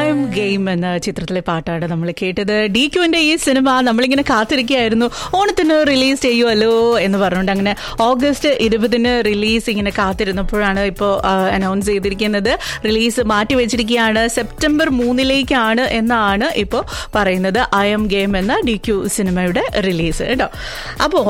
M game എന്ന ചിത്രത്തിലെ പാട്ടാണ് നമ്മൾ കേട്ടത് ഡി ക്യുവിന്റെ ഈ സിനിമ നമ്മളിങ്ങനെ കാത്തിരിക്കുകയായിരുന്നു ഓണത്തിന് റിലീസ് ചെയ്യുമല്ലോ എന്ന് പറഞ്ഞുകൊണ്ട് അങ്ങനെ ഓഗസ്റ്റ് ഇരുപതിന് റിലീസ് ഇങ്ങനെ കാത്തിരുന്നപ്പോഴാണ് ഇപ്പോൾ അനൗൺസ് ചെയ്തിരിക്കുന്നത് റിലീസ് മാറ്റി വെച്ചിരിക്കുകയാണ് സെപ്റ്റംബർ മൂന്നിലേക്കാണ് എന്നാണ് ഇപ്പോൾ പറയുന്നത് ഐ എം ഗെയിം എന്ന ഡി ക്യു സിനിമയുടെ റിലീസ് കേട്ടോ അപ്പോൾ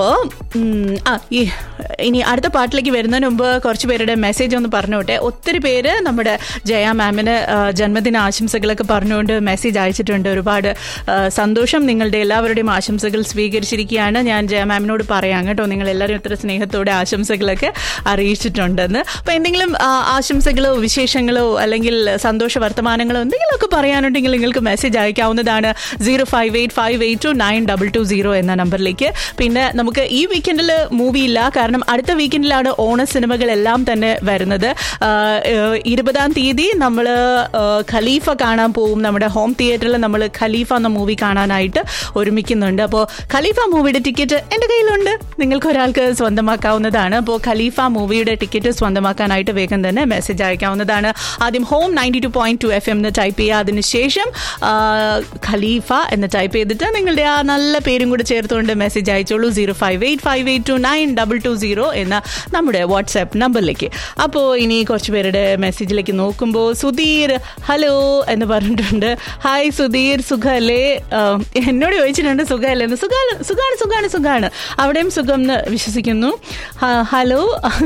ആ ഈ ഇനി അടുത്ത പാട്ടിലേക്ക് വരുന്നതിന് മുമ്പ് കുറച്ച് പേരുടെ മെസ്സേജ് ഒന്ന് പറഞ്ഞോട്ടെ ഒത്തിരി പേര് നമ്മുടെ ജയ മാമിന് ജന്മദിന ആശംസകളൊക്കെ പറഞ്ഞുകൊണ്ട് മെസ്സേജ് അയച്ചിട്ടുണ്ട് ഒരുപാട് ആ, സന്തോഷം നിങ്ങളുടെ എല്ലാവരുടെയും ആശംസകൾ സ്വീകരിച്ചിരിക്കുകയാണ് ഞാൻ ജയ മാമിനോട് പറയാം കേട്ടോ നിങ്ങൾ എല്ലാവരും ഇത്ര സ്നേഹത്തോടെ ആശംസകളൊക്കെ അറിയിച്ചിട്ടുണ്ടെന്ന് അപ്പോൾ എന്തെങ്കിലും ആ, ആശംസകളോ വിശേഷങ്ങളോ അല്ലെങ്കിൽ സന്തോഷ വർത്തമാനങ്ങളോ എന്തെങ്കിലുമൊക്കെ പറയാനുണ്ടെങ്കിൽ നിങ്ങൾക്ക് മെസ്സേജ് അയക്കാവുന്നതാണ് zero five eight five eight two nine double two zero എന്ന നമ്പറിലേക്ക് പിന്നെ നമുക്ക് ഈ വീക്കെൻഡിൽ മൂവി ഇല്ല കാരണം അടുത്ത വീക്കെൻഡിലാണ് ഓണ സിനിമകളെല്ലാം തന്നെ വരുന്നത് ആ, ഏഹ്, ഇരുപതാം തീയതി നമ്മൾ ഖലീഫ കാണാൻ പോവും നമ്മുടെ ഹോം തിയേറ്ററിൽ നമ്മൾ ഖലീഫ എന്ന മൂവി കാണാനായിട്ട് ഒരുമിക്കുന്നുണ്ട് അപ്പോൾ ഖലീഫ മൂവിയുടെ ടിക്കറ്റ് എൻ്റെ കയ്യിലുണ്ട് നിങ്ങൾക്ക് ഒരാൾക്ക് സ്വന്തമാക്കാവുന്നതാണ് അപ്പോൾ ഖലീഫ മൂവിയുടെ ടിക്കറ്റ് സ്വന്തമാക്കാനായിട്ട് വേഗം തന്നെ മെസ്സേജ് അയക്കാവുന്നതാണ് ആദ്യം home ninety two point two F M എന്ന് ടൈപ്പ് ചെയ്യുക അതിനുശേഷം ആ, ഖലീഫ എന്ന് ടൈപ്പ് ചെയ്തിട്ട് നിങ്ങളുടെ ആ നല്ല പേരും കൂടെ ചേർത്തുകൊണ്ട് മെസ്സേജ് അയച്ചോളൂ zero five eight five eight two nine double two zero എന്ന നമ്മുടെ വാട്സാപ്പ് നമ്പറിലേക്ക് അപ്പോൾ ഇനി കുറച്ച് പേരുടെ മെസ്സേജിലേക്ക് നോക്കുമ്പോൾ സുധീർ ഹലോ എന്ന് പറഞ്ഞിട്ടുണ്ട് ഹായ് സുധീർ സുഖല്ലേ ആഹ് എന്നോട് ചോദിച്ചിട്ടുണ്ട് സുഖമല്ലേ എന്ന് സുഖാണ് സുഖാണ് സുഖാണ് സുഖാണ് അവിടെയും സുഖം എന്ന് വിശ്വസിക്കുന്നു ഹ- ഹലോ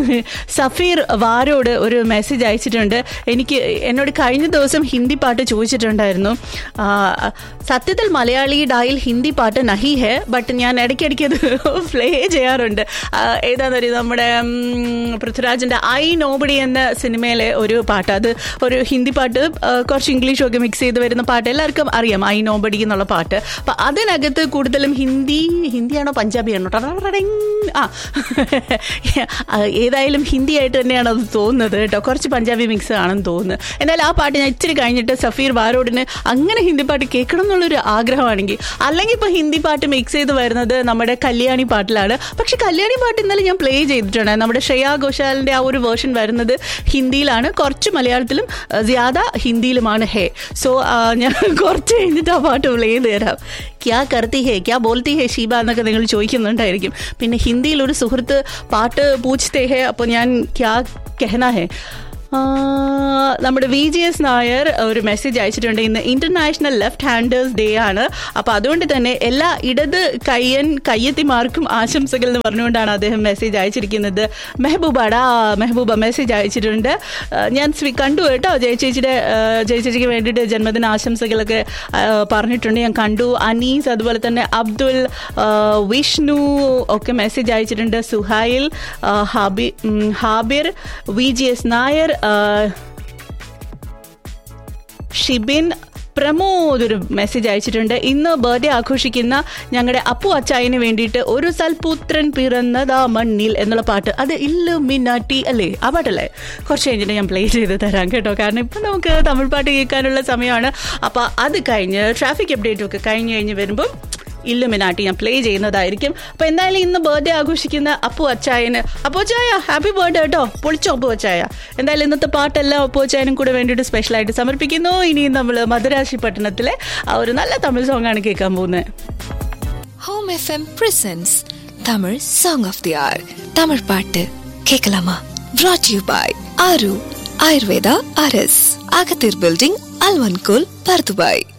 സഫീർ വാരോട് ഒരു മെസ്സേജ് അയച്ചിട്ടുണ്ട് എനിക്ക് എന്നോട് കഴിഞ്ഞ ദിവസം ഹിന്ദി പാട്ട് ചോദിച്ചിട്ടുണ്ടായിരുന്നു ആ, സത്യത്തിൽ മലയാളി ഡായിൽ ഹിന്ദി പാട്ട് നഹി ഹെ ബട്ട് ഞാൻ ഇടയ്ക്കിടയ്ക്ക് അത് പ്ലേ ചെയ്യാറുണ്ട് ആ, ഏതാന്ന് പറയുക നമ്മുടെ ഉം, പൃഥ്വിരാജിന്റെ ഐ നോബഡി എന്ന സിനിമയിലെ ഒരു പാട്ട് അത് ഒരു ഹിന്ദി പാട്ട് ആ, കുറച്ച് ഇംഗ്ലീഷും ഒക്കെ മിക്സ് ചെയ്ത് വരുന്ന പാട്ട് എല്ലാവർക്കും അറിയാം ഐ നോബഡി എന്നുള്ള പാട്ട് അപ്പൊ അതിനകത്ത് കൂടുതലും ഹിന്ദി ഹിന്ദിയാണോ പഞ്ചാബിയാണോ ടടടടടങ്. ആ ആ, ഏതായാലും ഹിന്ദി ആയിട്ട് തന്നെയാണ് അത് തോന്നുന്നത് കേട്ടോ കുറച്ച് പഞ്ചാബി മിക്സ് ആണെന്ന് തോന്നുന്നു എന്നാലും ആ പാട്ട് ഞാൻ ഇച്ചിരി കഴിഞ്ഞിട്ട് സഫീർ വാരോടിന് അങ്ങനെ ഹിന്ദി പാട്ട് കേൾക്കണം എന്നുള്ളൊരു ആഗ്രഹമാണെങ്കിൽ അല്ലെങ്കിൽ ഇപ്പൊ ഹിന്ദി പാട്ട് മിക്സ് ചെയ്ത് വരുന്നത് നമ്മുടെ കല്യാണി പാട്ടിലാണ് പക്ഷെ കല്യാണി പാട്ട് ഇന്നലെ ഞാൻ പ്ലേ ചെയ്തിട്ടുണ്ട് നമ്മുടെ ശ്രേയാ ഘോഷാലിന്റെ ആ ഒരു വേർഷൻ വരുന്നത് ഹിന്ദിയിലാണ് കുറച്ച് മലയാളത്തിലും ആ, ജ്യാദ ഹിന്ദിയിലുമാണ് ഹേ സോ ഞാൻ കുറച്ച് കഴിഞ്ഞിട്ട് ആ പാട്ട് പ്ലേ ചെയ്ത് തരാം ക്യാ കർത്തി ഹേ ക്യാ ബോൾത്തി ഹേ ഷീബ എന്നൊക്കെ നിങ്ങൾ ചോദിക്കുന്നുണ്ടായിരിക്കും പിന്നെ ഹിന്ദിയിൽ ഒരു സുഹൃത്ത് പാട്ട് പൂച്ചത്തെ ഹേ അപ്പോൾ ഞാൻ ക്യാ കെഹന ഹേ ആ, നമ്മുടെ വി ജി എസ് നായർ ഒരു മെസ്സേജ് അയച്ചിട്ടുണ്ട് ഇന്ന് ഇന്റർനാഷണൽ ലെഫ്റ്റ് ഹാൻഡേഴ്സ് ഡേ ആണ് അപ്പൊ അതുകൊണ്ട് തന്നെ എല്ലാ ഇടത് കയ്യൻ കയ്യെത്തിമാർക്കും ആശംസകൾ എന്ന് പറഞ്ഞുകൊണ്ടാണ് അദ്ദേഹം മെസ്സേജ് അയച്ചിരിക്കുന്നത് മെഹബൂബാടാ മെഹബൂബ മെസ്സേജ് അയച്ചിട്ടുണ്ട് ആ, ഞാൻ സ്വി- കണ്ടു കേട്ടോ ജയചേച്ചിയുടെ ആ, ജയചേച്ചിക്ക് വേണ്ടിയിട്ട് ജന്മദിന ആശംസകളൊക്കെ ആ, പറഞ്ഞിട്ടുണ്ട് ഞാൻ കണ്ടു അനീസ് അതുപോലെ തന്നെ അബ്ദുൽ ആ, വിഷ്ണു ഒക്കെ മെസ്സേജ് അയച്ചിട്ടുണ്ട് സുഹൈൽ ആ, ഹാബി ഉം, Habir V G S Nair ആ, ഷിബിൻ പ്രമോദ് ഒരു മെസ്സേജ് അയച്ചിട്ടുണ്ട് ഇന്ന് ബർത്ത്ഡേ ആഘോഷിക്കുന്ന ഞങ്ങളുടെ അപ്പു അച്ചായന് വേണ്ടിയിട്ട് ഒരു സൽപുത്രൻ പിറന്നതാ മണ്ണിൽ എന്നുള്ള പാട്ട് അത് ഇല്ലുമിനാട്ടി അല്ലേ ആ പാട്ടല്ലേ കുറച്ച് കഴിഞ്ഞിട്ട് ഞാൻ പ്ലേ ചെയ്ത് തരാം കേട്ടോ കാരണം ഇപ്പം നമുക്ക് തമിഴ് പാട്ട് കേൾക്കാനുള്ള സമയമാണ് അപ്പോൾ അത് കഴിഞ്ഞ് ട്രാഫിക് അപ്ഡേറ്റും ഒക്കെ കഴിഞ്ഞ് കഴിഞ്ഞ് വരുമ്പം ഇല്ലുമിനാട്ടി ഞാൻ പ്ലേ ചെയ്യുന്നതായിരിക്കും അപ്പൊ എന്തായാലും ഇന്ന് ബർത്ത്ഡേ ആഘോഷിക്കുന്ന അപ്പു അച്ചായന് അപ്പു അച്ചായ ഹാപ്പി ബർത്ത്ഡേ കേട്ടോ പൊളിച്ചോ അപ്പു അച്ചായ എന്തായാലും ഇന്നത്തെ പാട്ടെല്ലാം അപ്പു അച്ചായനും കൂടെ വേണ്ടിയിട്ട് സ്പെഷ്യലായിട്ട് സമർപ്പിക്കുന്നു ഇനി നമ്മൾ മധുരാശി പട്ടണത്തിലെ ആ ഒരു നല്ല തമിഴ് സോങ് ആണ് കേൾക്കാൻ പോകുന്നത് home FM presents Tamil song of the hour Tamil பாட்டு கேட்கலாமா brought you by Aaru Ayurveda R அகத்தீர் பில்டிங் அல்வன்கோல் பர்துபாய்